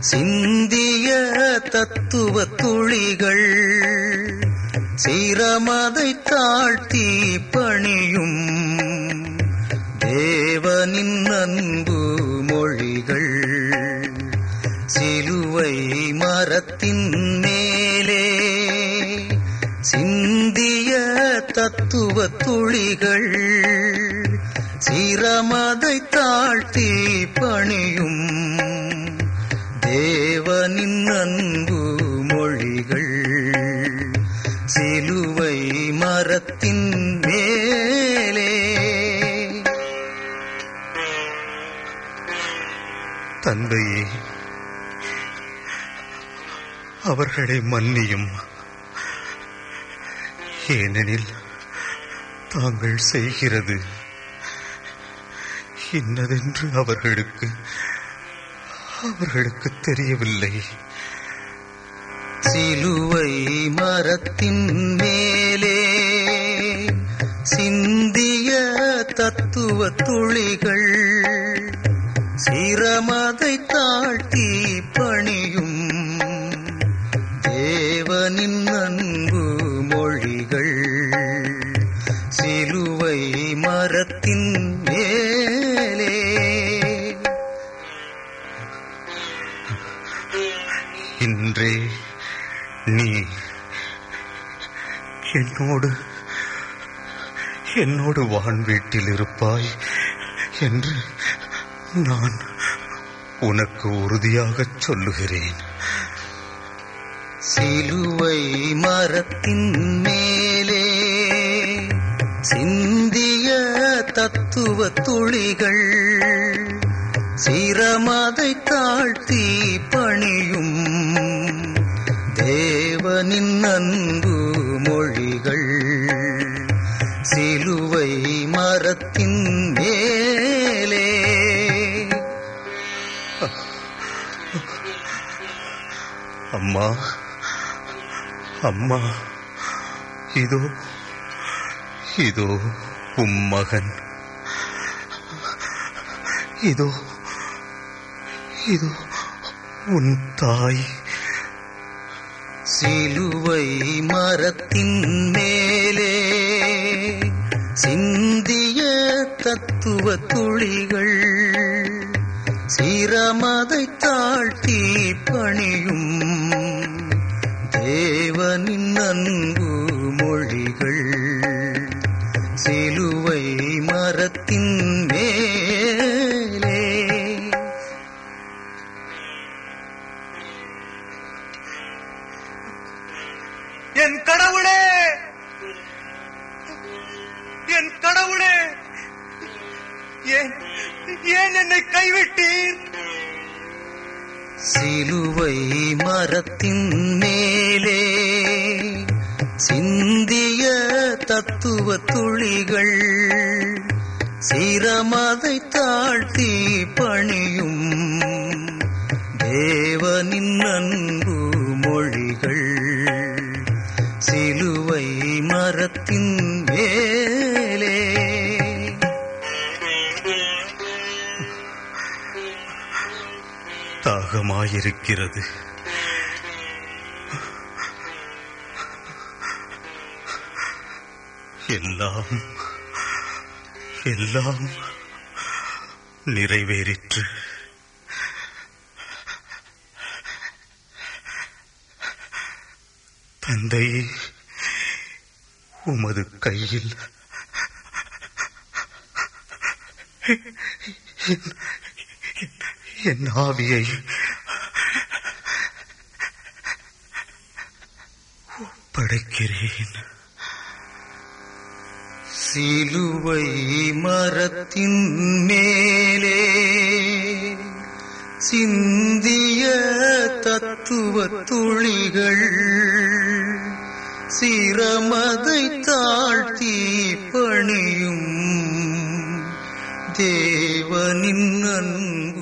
சிந்திய தத்துவ துளிகள் சிரமதை தாழ்த்தி பணியும் தேவனின் அன்பு மொழிகள் சிலுவை மரத்தின் மேலே சிந்திய தத்துவ துளிகள் சிரமதை தாழ்த்தி பணியும் தேவனின் அன்பு மொழிகள் சிலுவை மரத்தின் மேலே தந்தையே அவர்களை மன்னியும் ஏனெனில் தாங்கள் செய்கிறது இன்னதென்று அவர்களுக்கு அவர்களுக்கு தெரியவில்லை சிலுவை மரத்தின் மேலே சிந்திய தத்துவ துளிகள் சிரமதை தாழ்த்தி பணியும் தேவனின் அன்பு மொழிகள் சிலுவை மரத்தின் மேலே இன்றே நீ என்னோடு என்னோடு வான் வீட்டில் இருப்பாய் என்று நான் உனக்கு உறுதியாகச் சொல்லுகிறேன் சிலுவை மரத்தின் மேலே சிந்திய தத்துவ துளிகள் சிரமதை தாழ்த்தி பணியும் தேவனின் அன்பு மொழிகள் சிலுவை மரத்தின் மேலே அம்மா அம்மா இதோ இதோ உம் மகன் இதோ இதோ உன் தாய் சிலுவை மரத்தின் மேலே சிந்திய தத்துவ துளிகள் சிரமதை தாழ்த்தி பணியும் தேவனின் அன்பு மொழிகள் சிலுவை மரத்தின் மேலே என் கடவுளே என் கடவுளே ஏன் ஏன் என்னை கைவிட்டீர் சிலுவை மரத்தின் மேலே சிந்திய தத்துவ துளிகள் சிரமதை தாழ்த்தி பணியும் தேவனின் அன்பு மொழிகள் சிலுவை மரத்தின் மேலே தாகமாயிருக்கிறது எல்லாம் எல்லாம் நிறைவேறிற்று தந்தையே உமது கையில் என்- என் ஆவியை படைக்கிறேன் சிலுவை மரத்தின் மேலே சிந்திய தத்துவ துளிகள் சிரமதை தாழ்த்தி பணியும் தேவனின் அன்பு